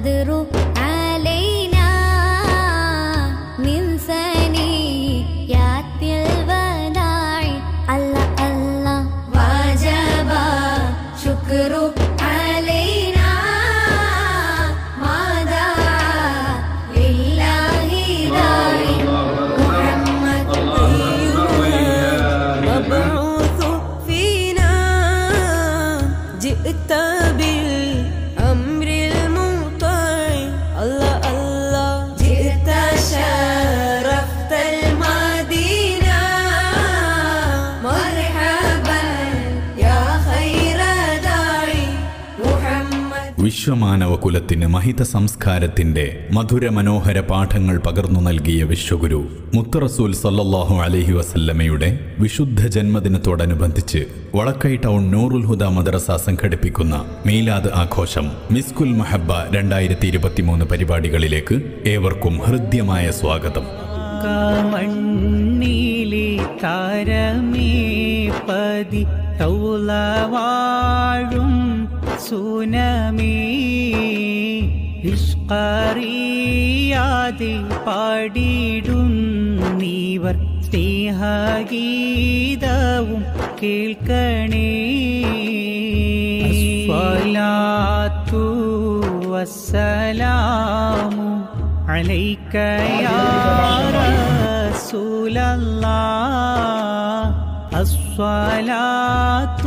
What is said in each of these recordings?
البدر علينا من ثنيات الوداع الله الله وجب شكر علينا ما دعا لله داعي محمد مبعوث فينا جئت بالأمر المطاع الله الله جئت شرفت المدينة مرحبا يا خير داعي محمد വിശ്വമാനവ കുലത്തിന് മഹിത സംസ്കാരത്തിന്റെ മധുര മനോഹര പാഠങ്ങൾ പകർന്നു നൽകിയ വിശ്വഗുരു മുത്തറസൂൽ സല്ലല്ലാഹു അലൈഹി വസല്ലമയുടെ വിശുദ്ധ ജന്മദിനത്തോടനുബന്ധിച്ച് വളക്കൈ ടൗൺ നൂറുൽ ഹുദ മദ്രസ സംഘടിപ്പിക്കുന്ന മീലാദ് ആഘോഷം മിസ്കുൽ മഹബ്ബ രണ്ടായിരത്തി ഇരുപത്തിമൂന്ന് പരിപാടികളിലേക്ക് ഏവർക്കും ഹൃദ്യമായ സ്വാഗതം മണ്ണിലെ താരമേ പതി തൗലവാഴും സുനമേ ഇഷ്കറിയാതെ പാടിയിടും നീവർ സ്നേഹഗീതവും കേൾക്കണേ സ്വലാത്തു വസ്സലാമു عليك يا رسول الله الصلاة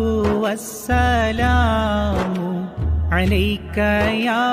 والسلام عليك يا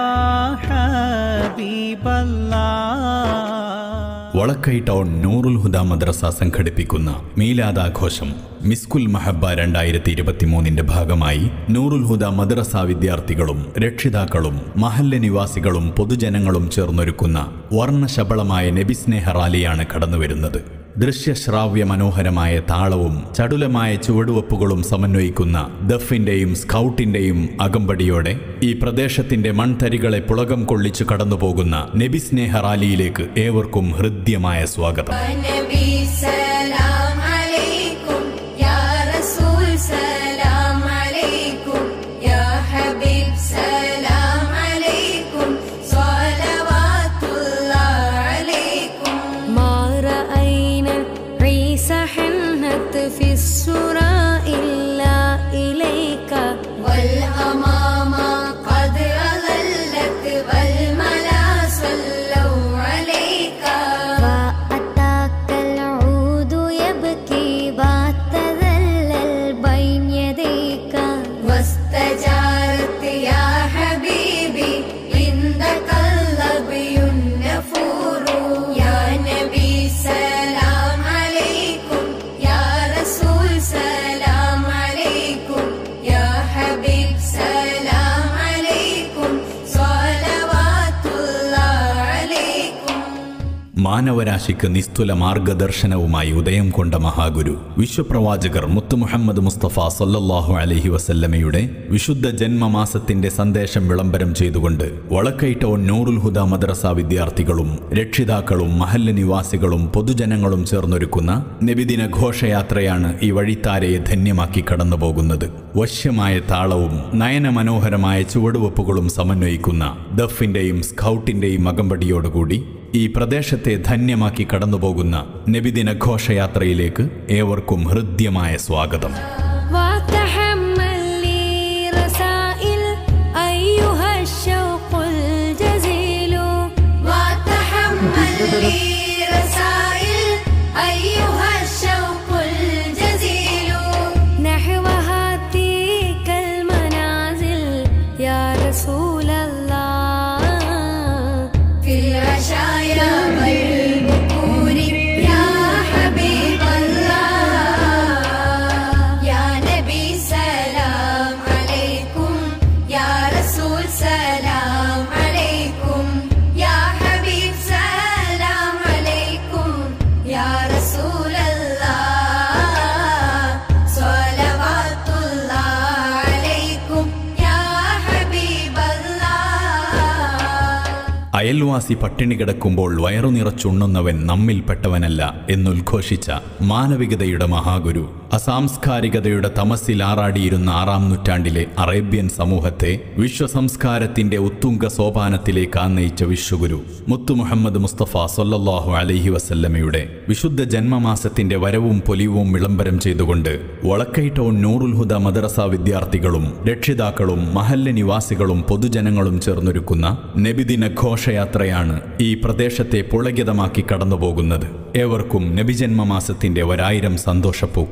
حبيب الله വളക്കൈ ടൗൺ നൂറുൽ ഹുദ മദ്രസ സംഘടിപ്പിക്കുന്ന മീലാദാഘോഷം മിസ്കുൽ മഹബ്ബ രണ്ടായിരത്തി ഇരുപത്തിമൂന്നിന്റെ ഭാഗമായി നൂറുൽ ഹുദ മദ്രസ വിദ്യാർത്ഥികളും രക്ഷിതാക്കളും മഹല്ല നിവാസികളും പൊതുജനങ്ങളും ചേർന്നൊരുക്കുന്ന വർണ്ണശബളമായ നബിസ്നേഹ റാലിയാണ് കടന്നുവരുന്നത് ദൃശ്യശ്രാവ്യ മനോഹരമായ താളവും ചടുലമായ ചുവടുവപ്പുകളും സമന്വയിക്കുന്ന ദഫിന്റെയും സ്കൗട്ടിന്റെയും അകമ്പടിയോടെ ഈ പ്രദേശത്തിന്റെ മൺതരികളെ പുളകം കൊള്ളിച്ചു കടന്നുപോകുന്ന നബിസ്നേഹ റാലിയിലേക്ക് ഏവർക്കും ഹൃദ്യമായ സ്വാഗതം نبي سلام عليكم يا رسول سلام عليكم يا حبيب سلام عليكم صلوات الله عليكم ما رأينا عيسى حنت في السورة إلا إليك والأمام قد أظلت والملا صلوا عليك فأتاك العود يبكي وتذلل بين يديك واستجارت يا حبيبي عندك اللبي النفور يا نبي سلام عليكم يا رسول سلام عليكم يا حبيب سلام عليكم صلوات الله عليكم മാനവരാശിക്ക് നിസ്തുല മാർഗദർശനവുമായി ഉദയം കൊണ്ട മഹാഗുരു വിശ്വപ്രവാചകർ മുത്തു മുഹമ്മദ് മുസ്തഫ സല്ലല്ലാഹു അലൈഹി വസല്ലമയുടെ വിശുദ്ധ ജന്മമാസത്തിന്റെ സന്ദേശം വിളംബരം ചെയ്തുകൊണ്ട് വളക്കൈട്ടോൺ നൂറുൽ ഹുദ മദ്രസ വിദ്യാർത്ഥികളും രക്ഷിതാക്കളും മഹല്ല് നിവാസികളും പൊതുജനങ്ങളും ചേർന്നൊരുക്കുന്ന നബിദിന ഘോഷയാത്രയാണ് ഈ വഴിത്താരയെ ധന്യമാക്കി കടന്നുപോകുന്നത് വശ്യമായ താളവും നയനമനോഹരമായ ചുവടുവെപ്പുകളും സമന്വയിക്കുന്ന ദഫിന്റെയും സ്കൗട്ടിന്റെയും അകമ്പടിയോടുകൂടി ഈ പ്രദേശത്തെ ധന്യമാക്കി കടന്നുപോകുന്ന നബിദിന ഘോഷയാത്രയിലേക്ക് ഏവർക്കും ഹൃദ്യമായ സ്വാഗതം وتحمل لي رسائل أيها الشوق الجزيل وتحمل لي رسائل أيها الشوق الجزيل نحو هاتيك المنازل يا رسول الله في العشايا والبكور يا حبيب الله يا അയൽവാസി പട്ടിണി കിടക്കുമ്പോൾ വയറു നിറച്ചുണ്ണുന്നവൻ നമ്മിൽപ്പെട്ടവനല്ല എന്നുദ്ഘോഷിച്ച മാനവികതയുടെ മഹാഗുരു അസാംസ്കാരികതയുടെ തമസിൽ ആറാടിയിരുന്ന ആറാം നൂറ്റാണ്ടിലെ അറേബ്യൻ സമൂഹത്തെ വിശ്വസംസ്കാരത്തിന്റെ ഉത്തുംഗ സോപാനത്തിലേക്ക് ആനയിച്ച വിശ്വഗുരു മുത്തു മുഹമ്മദ് മുസ്തഫ സൊല്ലാഹു അലൈഹി വസല്ലമയുടെ വിശുദ്ധ ജന്മമാസത്തിന്റെ വരവും പൊലിവും വിളംബരം ചെയ്തുകൊണ്ട് വളക്കൈ ടൗൺ നൂറുൽ ഹുദ മദ്രസ വിദ്യാർത്ഥികളും രക്ഷിതാക്കളും മഹല്ല നിവാസികളും പൊതുജനങ്ങളും ചേർന്നൊരുക്കുന്ന നബിദിന ഘോഷയാത്രയാണ് ഈ പ്രദേശത്തെ പുളകിതമാക്കി കടന്നുപോകുന്നത് ഏവർക്കും നബിജന്മമാസത്തിന്റെ ഒരായിരം സന്തോഷപ്പൂക്കൾ